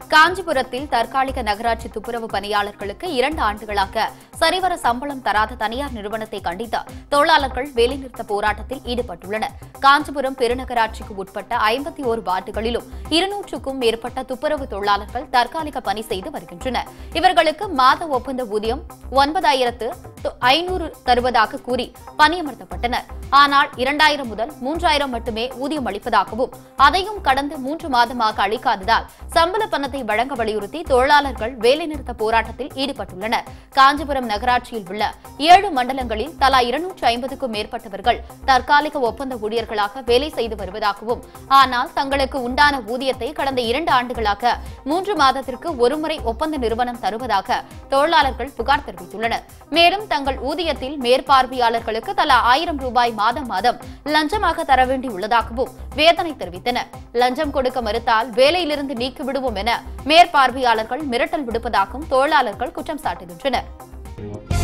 காஞ்சிபுரத்தில் தற்காலிக நகராட்சி துப்புரவு பணியாளர்களுக்கு இரண்டு ஆண்டுகளாக சரிவர சம்பளம் தராத தனியார் நிறுவனத்தை கண்டித்து தொழிலாளர்கள் வேலைநிறுத்த போராட்டத்தில் ஈடுபட்டுள்ளனர் காஞ்சிபுரம் பெருநகராட்சிக்கு உட்பட்ட ஐம்பத்தி ஓரு வார்டுகளிலும் இருநூற்றுக்கும் மேற்பட்ட துப்புரவு தொழிலாளர்கள் தற்காலிக பணி செய்து வருகின்றனர் இவர்களுக்கு மாத ஒப்பந்த ஊதியம் ஒன்பதாயிரத்து ஐநூறு தருவதாக கூறி பணியமர்த்தப்பட்டனர் ஆனால் இரண்டாயிரம் முதல் மூன்றாயிரம் மட்டுமே ஊதியம் அளிப்பதாகவும் அதையும் கடந்து மூன்று மாதமாக அளிக்காததால் சம்பள பணத்தை வழங்க வலியுறுத்தி தொழிலாளர்கள் வேலைநிறுத்த போராட்டத்தில் ஈடுபட்டுள்ளனர் காஞ்சிபுரம் நகராட்சியில் உள்ள ஏழு மண்டலங்களில் தலா இருநூற்று ஐம்பதுக்கும் மேற்பட்டவர்கள் தற்காலிக ஒப்பந்த ஊழியர்களாக வேலை செய்து வருவதாகவும் ஆனால் தங்களுக்கு உண்டான ஊதியத்தை கடந்த இரண்டு ஆண்டுகளாக மூன்று மாதத்திற்கு ஒருமுறை ஒப்பந்த நிறுவனம் தருவதாக தொழிலாளர்கள் புகார் தெரிவித்துள்ளனர் மேலும் தங்கள் ஊதியத்தில் மேற்பார்வையாளர்களுக்கு தலா ஆயிரம் ரூபாய் மாதம் மாதம் லஞ்சமாக தர வேண்டியுள்ளதாகவும் வேதனை தெரிவித்தனர் லஞ்சம் கொடுக்க மறுத்தால் வேலையிலிருந்து நீக்கி விடுவோம் என மேற்பார்வையாளர்கள் மிரட்டல் விடுப்பதாகவும் தொழிலாளர்கள் குற்றம் சாட்டுகின்றனர்